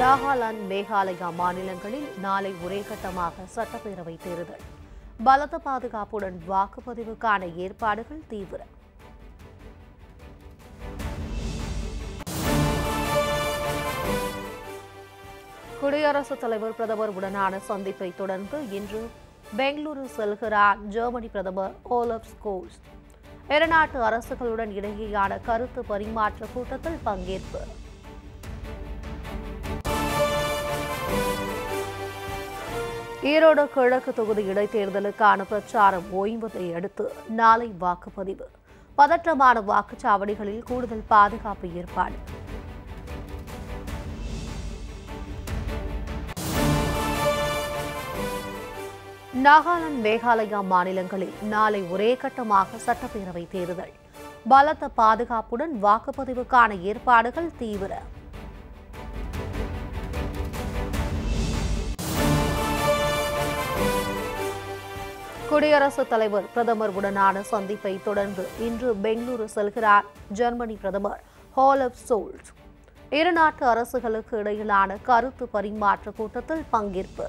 நாகாலாந்து மேகாலயா மாநிலங்களில் நாளை ஒரே கட்டமாக சட்டப்பேரவை தேர்தல் பலத்த பாதுகாப்புடன் வாக்குப்பதிவுக்கான ஏற்பாடுகள் தீவிரம் குடியரசுத் தலைவர் பிரதமர் உடனான சந்திப்பை தொடர்ந்து இன்று பெங்களூரு செல்கிறார் ஜெர்மனி பிரதமர் ஓலப் ஸ்கோல்ஸ் இருநாட்டு அரசுகளுடன் இடையேயான கருத்து பரிமாற்ற கூட்டத்தில் பங்கேற்பு ஈரோடு கிழக்கு தொகுதி இடைத்தேர்தலுக்கான பிரச்சாரம் ஓய்வதை அடுத்து நாளை வாக்குப்பதிவு பதற்றமான வாக்குச்சாவடிகளில் கூடுதல் பாதுகாப்பு ஏற்பாடு நாகாலாந்து மேகாலயா மாநிலங்களில் நாளை ஒரே கட்டமாக சட்டப்பேரவை தேர்தல் பலத்த பாதுகாப்புடன் வாக்குப்பதிவுக்கான ஏற்பாடுகள் தீவிரம் குடியரசுத் தலைவர் பிரதமர் உடனான சந்திப்பை தொடர்ந்து இன்று பெங்களூரு செல்கிறார் ஜெர்மனி பிரதமர் ஹாலப் சோல்ஸ் இரு நாட்டு அரசுகளுக்கு இடையிலான கருத்து பரிமாற்ற கூட்டத்தில் பங்கேற்பு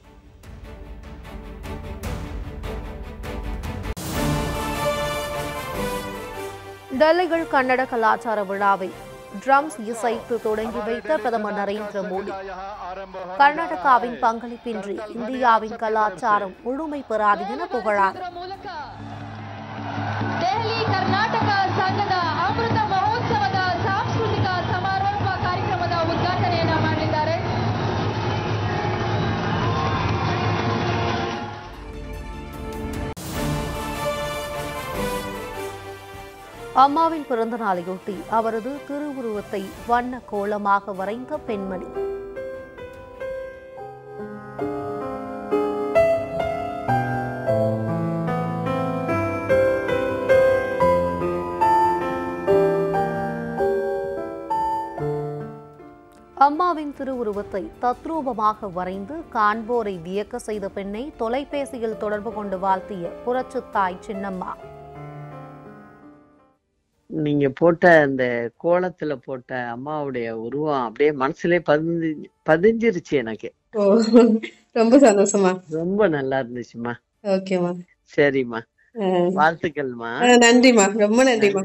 டெல்லியில் கன்னட கலாச்சார விழாவை ட்ரம்ஸ் இசைத்து தொடங்கி வைத்த பிரதமர் நரேந்திர மோடி கர்நாடகாவின் பங்களிப்பின்றி இந்தியாவின் கலாச்சாரம் முழுமை பெறாது என புகழார் ಇದರ ಮೂಲಕ ದೆಹಲಿ ಕರ್ನಾಟಕ ಸಂಘದ ಅಮೃತ ಮಹೋತ್ಸವದ ಸಾಂಸ್ಕೃತಿಕ ಸಮಾರೋಪ ಕಾರ್ಯಕ್ರಮದ ಉದ್ಘಾಟನೆಯನ್ನ ಮಾಡಲಿದ್ದಾರೆ அம்மாவின் பிறந்த நாளையொட்டி அவரது திருவுருவத்தை வண்ண கோலமாக வரைந்த பெண்மணி அம்மாவின் திருவுருவத்தை தத்ரூபமாக வரைந்து காண்போரை வியக்க செய்த பெண்ணை தொலைபேசியில் தொடர்பு கொண்டு வாழ்த்திய புரட்சித்தாய் சின்னம்மா நீங்க போட்ட அந்த கோலத்துல போட்ட அம்மாவுடைய உருவம் அப்படியே மனசுலயே பதிஞ்சு பதிஞ்சிருச்சு எனக்கு ஓ ரொம்ப சந்தோஷமா ரொம்ப நல்லா இருந்துச்சுமா ஓகேம்மா சரிம்மா அஹ் வாழ்த்துக்கள்மா அஹ் நன்றிம்மா ரொம்ப நன்றிம்மா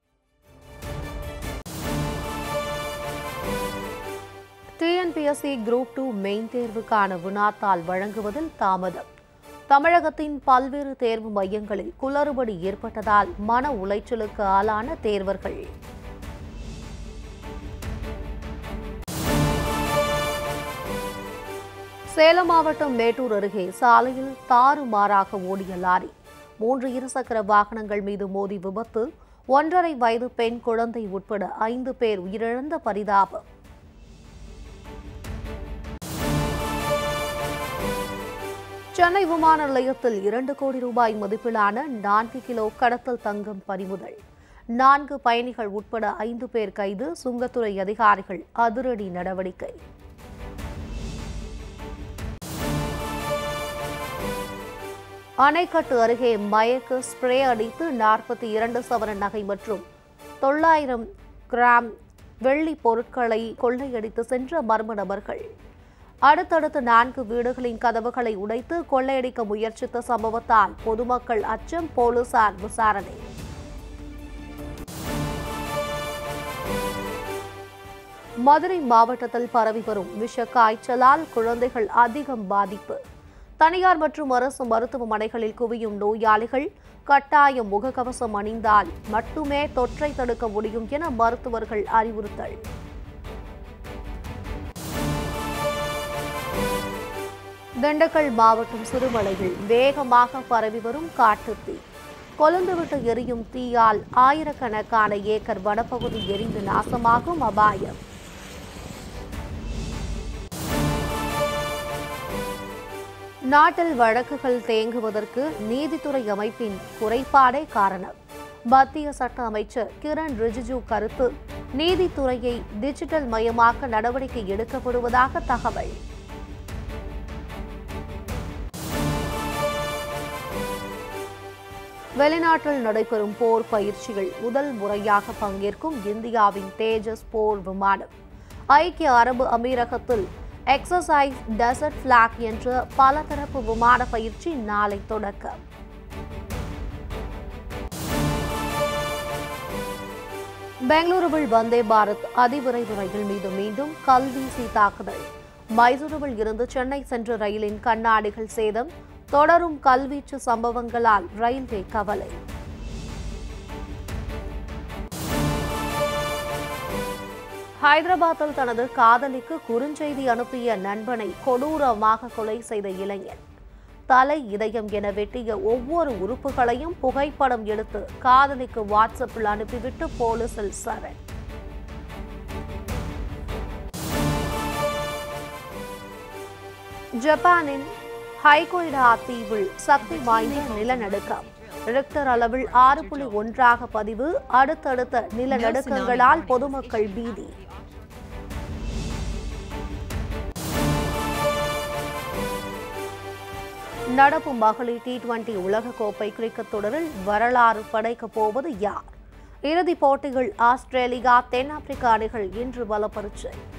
டிஎன்பிஎஸ்சி குரூப் டூ மெயின் தேர்வுக்கான வினாத்தாள் வழங்குவதில் தாமதம் தமிழகத்தின் பல்வேறு தேர்வு மையங்களில் குளறுபடி ஏற்பட்டதால் மன உளைச்சலுக்கு ஆளான தேர்வர்கள் சேலம் மாவட்டம் மேட்டூர் அருகே சாலையில் தாறுமாறாக ஓடிய லாரி மூன்று இருசக்கர வாகனங்கள் மீது மோதி விபத்து ஒன்றரை வயது பெண் குழந்தை உட்பட ஐந்து பேர் உயிரிழந்த பரிதாபம் சென்னை விமான நிலையத்தில் இரண்டு கோடி ரூபாய் மதிப்பிலான நான்கு கிலோ கடத்தல் தங்கம் பறிமுதல் நான்கு பயணிகள் உட்பட ஐந்து பேர் கைது சுங்கத்துறை அதிகாரிகள் அதிரடி நடவடிக்கை அணைக்கட்டு அருகே மயக்கு ஸ்ப்ரே அடித்து நாற்பத்தி இரண்டு சவர நகை மற்றும் தொள்ளாயிரம் கிராம் வெள்ளி பொருட்களை கொள்ளையடித்து சென்ற மர்ம நபர்கள் அடுத்தடுத்து நான்கு வீடுகளின் கதவுகளை உடைத்து கொள்ளையடிக்க முயற்சித்த சம்பவத்தால் பொதுமக்கள் அச்சம் போலீசார் விசாரணை மதுரை மாவட்டத்தில் பரவி வரும் விஷ காய்ச்சலால் குழந்தைகள் அதிகம் பாதிப்பு தனியார் மற்றும் அரசு மருத்துவமனைகளில் குவியும் நோயாளிகள் கட்டாயம் முகக்கவசம் அணிந்தால் மட்டுமே தொற்றை தடுக்க முடியும் என மருத்துவர்கள் அறிவுறுத்தல் திண்டுக்கல் மாவட்டம் சிறுமலையில் வேகமாக பரவி வரும் காட்டுத்தீ கொழுந்துவிட்டு எரியும் தீயால் ஆயிரக்கணக்கான ஏக்கர் வனப்பகுதி எரிந்து நாசமாகும் அபாயம் நாட்டில் வழக்குகள் தேங்குவதற்கு நீதித்துறை அமைப்பின் குறைபாடே காரணம் மத்திய சட்ட அமைச்சர் கிரண் ரிஜிஜு கருத்து நீதித்துறையை டிஜிட்டல் மயமாக்க நடவடிக்கை எடுக்கப்படுவதாக தகவல் வெளிநாட்டில் நடைபெறும் போர் பயிற்சிகள் முதல் முறையாக பங்கேற்கும் இந்தியாவின் தேஜஸ் போர் விமானம் ஐக்கிய அரபு அமீரகத்தில் எக்ஸசைஸ் டெசர்ட் பிளாக் என்ற பலதரப்பு விமான பயிற்சி நாளை தொடக்கம் பெங்களூருவில் வந்தே பாரத் அதிவிரைவு ரயில் மீது மீண்டும் கல்வீசி தாக்குதல் மைசூருவில் இருந்து சென்னை சென்ற ரயிலின் கண்ணாடிகள் சேதம் தொடரும் கல்வீச்சு சம்பவங்களால் ரயில்வே கவலை ஹைதராபாத்தில் தனது காதலிக்கு குறுஞ்செய்தி அனுப்பிய நண்பனை கொடூரமாக கொலை செய்த இளைஞன் தலை இதயம் என வெட்டிய ஒவ்வொரு உறுப்புகளையும் புகைப்படம் எடுத்து காதலிக்கு வாட்ஸ்அப்பில் அனுப்பிவிட்டு போலீசில் சரண் ஜப்பானின் ஹைகோய்டா தீவில் சக்தி வாய்ந்த நிலநடுக்கம் ரிக்டர் அளவில் ஆறு புள்ளி ஒன்றாக பதிவு அடுத்தடுத்த நிலநடுக்கங்களால் பொதுமக்கள் பீதி நடப்பு மகளிர் டி டுவெண்டி உலகக்கோப்பை கிரிக்கெட் தொடரில் வரலாறு படைக்கப் போவது யார் இறுதிப் போட்டிகள் ஆஸ்திரேலியா தென்னாப்பிரிக்க அணிகள் இன்று பலப்பரிச்சை